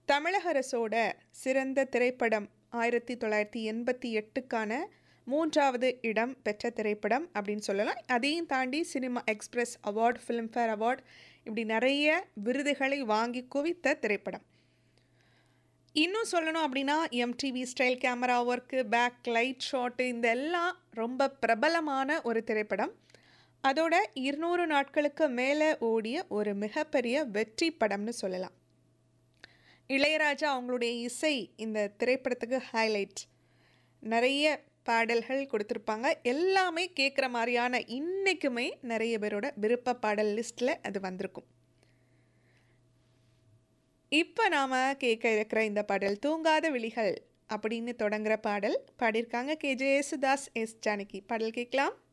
தமிழக அரசோட சிறந்த திரைப்படம் ஆயிரத்தி தொள்ளாயிரத்தி எண்பத்தி எட்டுக்கான மூன்றாவது இடம் பெற்ற திரைப்படம் அப்படின்னு சொல்லலாம் அதையும் தாண்டி Cinema Express award Filmfare award இப்படி நிறைய விருதுகளை வாங்கி குவித்த திரைப்படம் இன்னும் சொல்லணும் அப்படின்னா MTV style camera work back light shot இந்த எல்லாம் ரொம்ப பிரபலமான ஒரு திரைப்படம் அதோட இருநூறு நாட்களுக்கு மேலே ஓடிய ஒரு மிகப்பெரிய வெற்றி படம்னு சொல்லலாம் இளையராஜா அவங்களுடைய இசை இந்த திரைப்படத்துக்கு ஹைலைட் நிறைய பாடல்கள் கொடுத்துருப்பாங்க எல்லாமே கேட்குற மாதிரியான இன்றைக்குமே நிறைய பேரோட விருப்ப பாடல் லிஸ்ட்டில் அது வந்திருக்கும் இப்போ நாம் கேட்க இருக்கிற இந்த பாடல் தூங்காத விழிகள் அப்படின்னு தொடங்குற பாடல் பாடியிருக்காங்க கே ஜே யேசுதாஸ் எஸ் ஜானகி பாடல் கேட்கலாம்